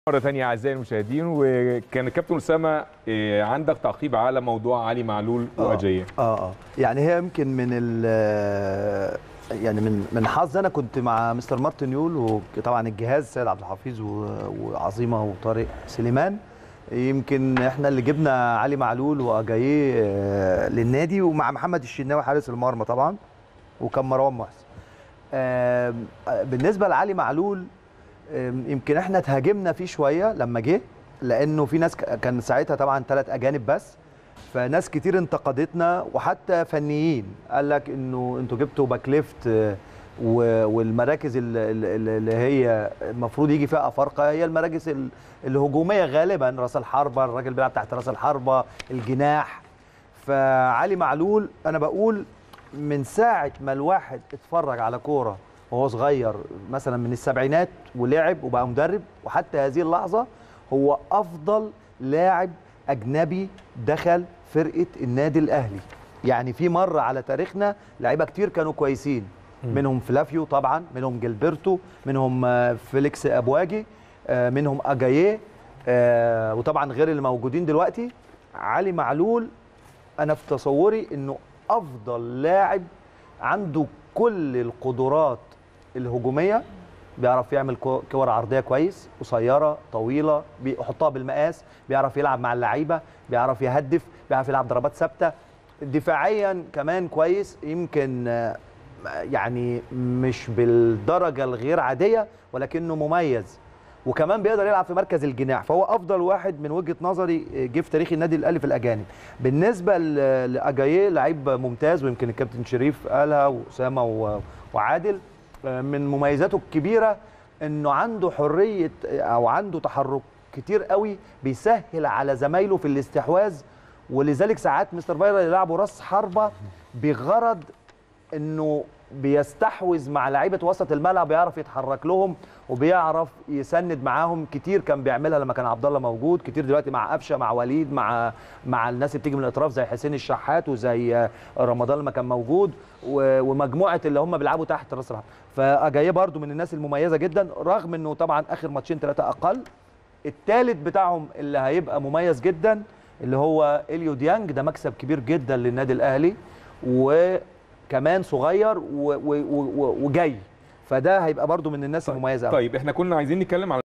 مرة ثانية أعزائي المشاهدين وكان الكابتن أسامة إيه، عندك تعقيب على موضوع علي معلول وأجاييه اه اه يعني هي يمكن من ال يعني من من حظ انا كنت مع مستر مارتن يول وطبعا الجهاز سيد عبد الحفيظ و- وعظيمه وطارق سليمان يمكن احنا اللي جبنا علي معلول واجاييه آه، للنادي ومع محمد الشناوي حارس المرمى طبعا وكان مروان محسن آم، آه، بالنسبه لعلي معلول آم، يمكن احنا اتهاجمنا فيه شويه لما جه لانه في ناس ك- كان ساعتها طبعا ثلاث اجانب بس فناس كتير انتقدتنا وحتى فنيين قال لك انه انتوا جبتوا باك ليفت آه، و- والمراكز ال- ال- اللي هي المفروض يجي فيها افارقه هي المراكز ال- الهجوميه غالبا راس الحربه الراجل بيلعب تحت راس الحربه الجناح فعلي معلول انا بقول من ساعه ما الواحد اتفرج على كوره وهو صغير مثلا من السبعينات ولعب وبقى مدرب وحتى هذه اللحظه هو افضل لاعب اجنبي دخل فرقه النادي الاهلي يعني في مره على تاريخنا لعيبه كتير كانوا كويسين منهم فلافيو طبعا منهم جilberto منهم آه، فيليكس ابواجي آه، منهم اجاييه آه، وطبعا غير اللي موجودين دلوقتي علي معلول انا في تصوري انه افضل لاعب عنده كل القدرات الهجوميه بيعرف يعمل كو- كور عرضيه كويس قصيره طويله بيحطها بالمقاس بيعرف يلعب مع اللعيبه بيعرف يهدف بيعرف يلعب ضربات ثابته دفاعيا كمان كويس يمكن آه، يعني مش بالدرجه الغير عاديه ولكنه مميز وكمان بيقدر يلعب في مركز الجناح فهو افضل واحد من وجهه نظري جه في تاريخ النادي الاهلي في الاجانب بالنسبه ل- لاجاييه لعيب ممتاز ويمكن الكابتن شريف قالها واسامه و- وعادل آه، من مميزاته الكبيره انه عنده حريه او عنده تحرك كتير قوي بيسهل على زمايله في الاستحواذ ولذلك ساعات مستر فايرا يلعبوا راس حربه بغرض انه بيستحوذ مع لعيبه وسط الملعب بيعرف يتحرك لهم وبيعرف يسند معاهم كتير كان بيعملها لما كان عبد الله موجود كتير دلوقتي مع قفشه مع وليد مع مع الناس اللي بتيجي من الاطراف زي حسين الشحات وزي رمضان لما كان موجود و- ومجموعه اللي هم بيلعبوا تحت راس الحرب فاجاييه برده من الناس المميزه جدا رغم انه طبعا اخر ماتشين ثلاثه اقل الثالث بتاعهم اللي هيبقى مميز جدا اللي هو اليو ديانج ده مكسب كبير جدا للنادي الاهلي وكمان صغير و- و- و- وجاي فده هيبقى برضو من الناس المميزه أوي. طيب احنا كنا عايزين نتكلم على